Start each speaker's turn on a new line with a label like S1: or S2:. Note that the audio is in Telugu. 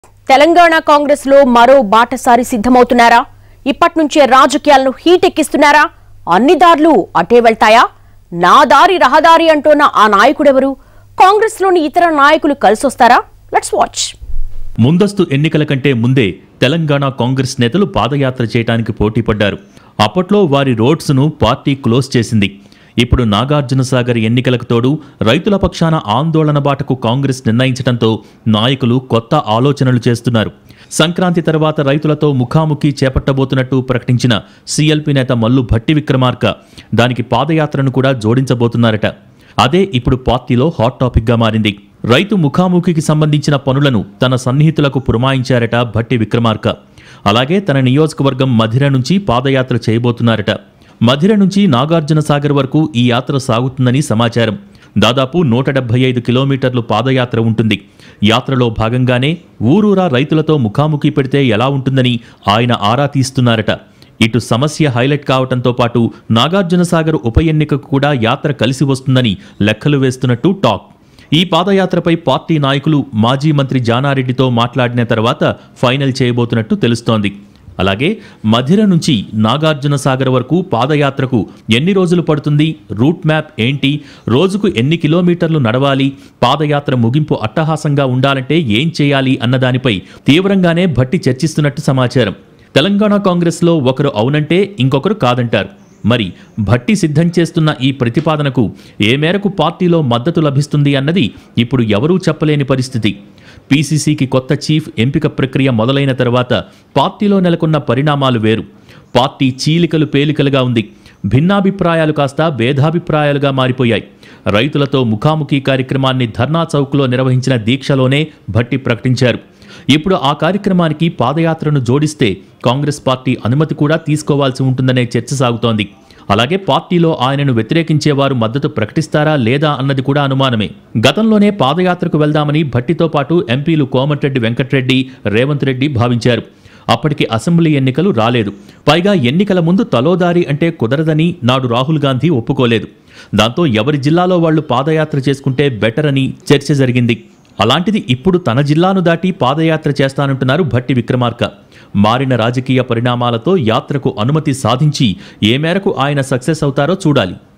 S1: తెలంగాణ కాంగ్రెస్ లో మరో బాటసారి సిద్ధమవుతున్నారా ఇప్పటి నుంచే రాజకీయాలను హీట్ ఎక్కిస్తున్నారా అన్ని దారులు అటే వెళ్తాయా నా దారి రహదారి అంటున్న ఆ నాయకుడెవరు కాంగ్రెస్ లోని ఇతర నాయకులు కలిసొస్తారా లెట్స్ వాచ్
S2: ముందస్తు ఎన్నికల కంటే ముందే తెలంగాణ కాంగ్రెస్ నేతలు పాదయాత్ర చేయడానికి పోటీపడ్డారు అప్పట్లో వారి రోడ్స్ను పార్టీ క్లోజ్ చేసింది ఇప్పుడు నాగార్జునసాగర్ ఎన్నికలకు తోడు రైతుల పక్షాన ఆందోళన బాటకు కాంగ్రెస్ నిర్ణయించడంతో నాయకులు కొత్త ఆలోచనలు చేస్తున్నారు సంక్రాంతి తర్వాత రైతులతో ముఖాముఖి చేపట్టబోతున్నట్టు ప్రకటించిన సీఎల్పీ నేత మల్లు భట్టి విక్రమార్క దానికి పాదయాత్రను కూడా జోడించబోతున్నారట అదే ఇప్పుడు పార్టీలో హాట్ టాపిక్గా మారింది రైతు ముఖాముఖికి సంబంధించిన పనులను తన సన్నిహితులకు పురమాయించారట భట్టి విక్రమార్క అలాగే తన నియోజకవర్గం మధిర నుంచి పాదయాత్ర చేయబోతున్నారట మధిర నుంచి నాగార్జున సాగర్ వరకు ఈ యాత్ర సాగుతుందని సమాచారం దాదాపు నూట డెబ్బై ఐదు కిలోమీటర్లు పాదయాత్ర ఉంటుంది యాత్రలో భాగంగానే ఊరూరా రైతులతో ముఖాముఖి పెడితే ఎలా ఉంటుందని ఆయన ఆరా తీస్తున్నారట ఇటు సమస్య హైలైట్ కావటంతో పాటు నాగార్జునసాగర్ ఉప ఎన్నికకు కూడా యాత్ర కలిసి వస్తుందని లెక్కలు వేస్తున్నట్టు టాక్ ఈ పాదయాత్రపై పార్టీ నాయకులు మాజీ మంత్రి జానారెడ్డితో మాట్లాడిన తర్వాత ఫైనల్ చేయబోతున్నట్టు తెలుస్తోంది అలాగే మధిర నుంచి నాగార్జున సాగర్ వరకు పాదయాత్రకు ఎన్ని రోజులు పడుతుంది రూట్ మ్యాప్ ఏంటి రోజుకు ఎన్ని కిలోమీటర్లు నడవాలి పాదయాత్ర ముగింపు అట్టహాసంగా ఉండాలంటే ఏం చేయాలి అన్నదానిపై తీవ్రంగానే భట్టి చర్చిస్తున్నట్టు సమాచారం తెలంగాణ కాంగ్రెస్లో ఒకరు అవునంటే ఇంకొకరు కాదంటారు మరి భట్టి సిద్ధం చేస్తున్న ఈ ప్రతిపాదనకు ఏ మేరకు పార్టీలో మద్దతు లభిస్తుంది అన్నది ఇప్పుడు ఎవరూ చెప్పలేని పరిస్థితి పీసీసీకి కొత్త చీఫ్ ఎంపిక ప్రక్రియ మొదలైన తర్వాత పార్టీలో నెలకొన్న పరిణామాలు వేరు పార్టీ చీలికలు పేలికలుగా ఉంది భిన్నాభిప్రాయాలు కాస్త భేదాభిప్రాయాలుగా మారిపోయాయి రైతులతో ముఖాముఖి కార్యక్రమాన్ని ధర్నా చౌక్లో నిర్వహించిన దీక్షలోనే భట్టి ప్రకటించారు ఇప్పుడు ఆ కార్యక్రమానికి పాదయాత్రను జోడిస్తే కాంగ్రెస్ పార్టీ అనుమతి కూడా తీసుకోవాల్సి ఉంటుందనే చర్చ సాగుతోంది అలాగే పార్టీలో ఆయనను వ్యతిరేకించేవారు మద్దతు ప్రకటిస్తారా లేదా అన్నది కూడా అనుమానమే గతంలోనే పాదయాత్రకు వెళ్దామని భట్టితో పాటు ఎంపీలు కోమటిరెడ్డి వెంకట్రెడ్డి రేవంత్ రెడ్డి భావించారు అప్పటికి అసెంబ్లీ ఎన్నికలు రాలేదు పైగా ఎన్నికల ముందు తలోదారి అంటే కుదరదని నాడు రాహుల్ గాంధీ ఒప్పుకోలేదు దాంతో ఎవరి జిల్లాలో వాళ్లు పాదయాత్ర చేసుకుంటే బెటర్ అని చర్చ జరిగింది అలాంటిది ఇప్పుడు తన జిల్లాను దాటి పాదయాత్ర చేస్తానంటున్నారు భట్టి విక్రమార్క మారిన రాజకీయ పరిణామాలతో యాత్రకు అనుమతి సాధించి ఏ మేరకు ఆయన సక్సెస్ అవుతారో చూడాలి